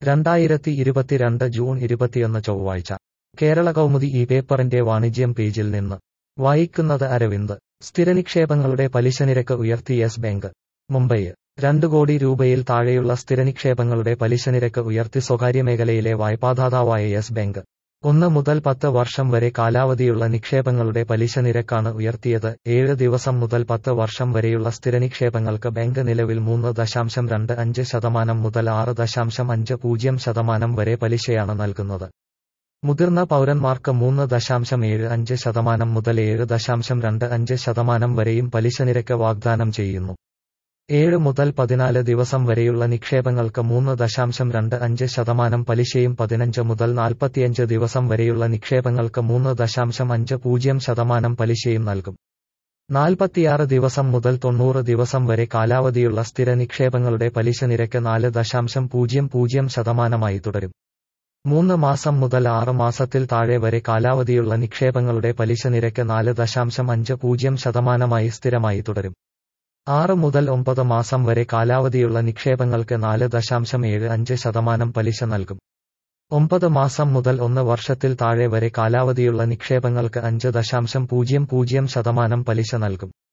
രണ്ടായിരത്തി ഇരുപത്തിരണ്ട് ജൂൺ ഇരുപത്തിയൊന്ന് ചൊവ്വാഴ്ച കേരള കൗമുദി ഈ പേപ്പറിന്റെ വാണിജ്യം പേജിൽ നിന്ന് വായിക്കുന്നത് അരവിന്ദ് സ്ഥിരനിക്ഷേപങ്ങളുടെ പലിശനിരക്ക് ഉയർത്തി യെസ് ബാങ്ക് മുംബൈ രണ്ട് കോടി രൂപയിൽ താഴെയുള്ള സ്ഥിരനിക്ഷേപങ്ങളുടെ പലിശനിരക്ക് ഉയർത്തി സ്വകാര്യ മേഖലയിലെ വായ്പാദാതാവായ യെസ് ബാങ്ക് ഒന്ന് മുതൽ പത്ത് വർഷം വരെ കാലാവധിയുള്ള നിക്ഷേപങ്ങളുടെ പലിശ നിരക്കാണ് ഉയർത്തിയത് ഏഴ് ദിവസം മുതൽ പത്ത് വർഷം വരെയുള്ള സ്ഥിരനിക്ഷേപങ്ങൾക്ക് ബാങ്ക് നിലവിൽ മൂന്ന് ദശാംശം രണ്ട് അഞ്ച് ശതമാനം മുതൽ ആറ് ദശാംശം അഞ്ച് പൂജ്യം ശതമാനം വരെ പലിശയാണ് നൽകുന്നത് മുതിർന്ന പൗരന്മാർക്ക് മൂന്ന് ദശാംശം ഏഴ് അഞ്ച് ശതമാനം മുതൽ ഏഴ് ദശാംശം രണ്ട് അഞ്ച് ശതമാനം വരെയും പലിശ നിരക്ക് വാഗ്ദാനം ചെയ്യുന്നു ഏഴ് മുതൽ പതിനാല് ദിവസം വരെയുള്ള നിക്ഷേപങ്ങൾക്ക് മൂന്ന് ദശാംശം രണ്ട് അഞ്ച് ശതമാനം പലിശയും പതിനഞ്ച് മുതൽ നാൽപ്പത്തിയഞ്ച് ദിവസം വരെയുള്ള നിക്ഷേപങ്ങൾക്ക് മൂന്ന് ദശാംശം അഞ്ച് പൂജ്യം ശതമാനം പലിശയും നൽകും നാൽപ്പത്തിയാറ് ദിവസം മുതൽ തൊണ്ണൂറ് ദിവസം വരെ കാലാവധിയുള്ള സ്ഥിര നിക്ഷേപങ്ങളുടെ പലിശ നിരക്ക് നാല് ദശാംശം പൂജ്യം പൂജ്യം ശതമാനമായി തുടരും മൂന്ന് മാസം മുതൽ ആറ് മാസത്തിൽ താഴെ വരെ കാലാവധിയുള്ള നിക്ഷേപങ്ങളുടെ പലിശ നിരക്ക് നാല് ദശാംശം അഞ്ച് പൂജ്യം ശതമാനമായി സ്ഥിരമായി തുടരും ആറ് മുതൽ ഒമ്പത് മാസം വരെ കാലാവധിയുള്ള നിക്ഷേപങ്ങൾക്ക് നാല് ദശാംശം ഏഴ് അഞ്ച് ശതമാനം പലിശ നൽകും ഒമ്പത് മാസം മുതൽ ഒന്ന് വർഷത്തിൽ താഴെ വരെ കാലാവധിയുള്ള നിക്ഷേപങ്ങൾക്ക് അഞ്ച് ദശാംശം പൂജ്യം പൂജ്യം ശതമാനം പലിശ നൽകും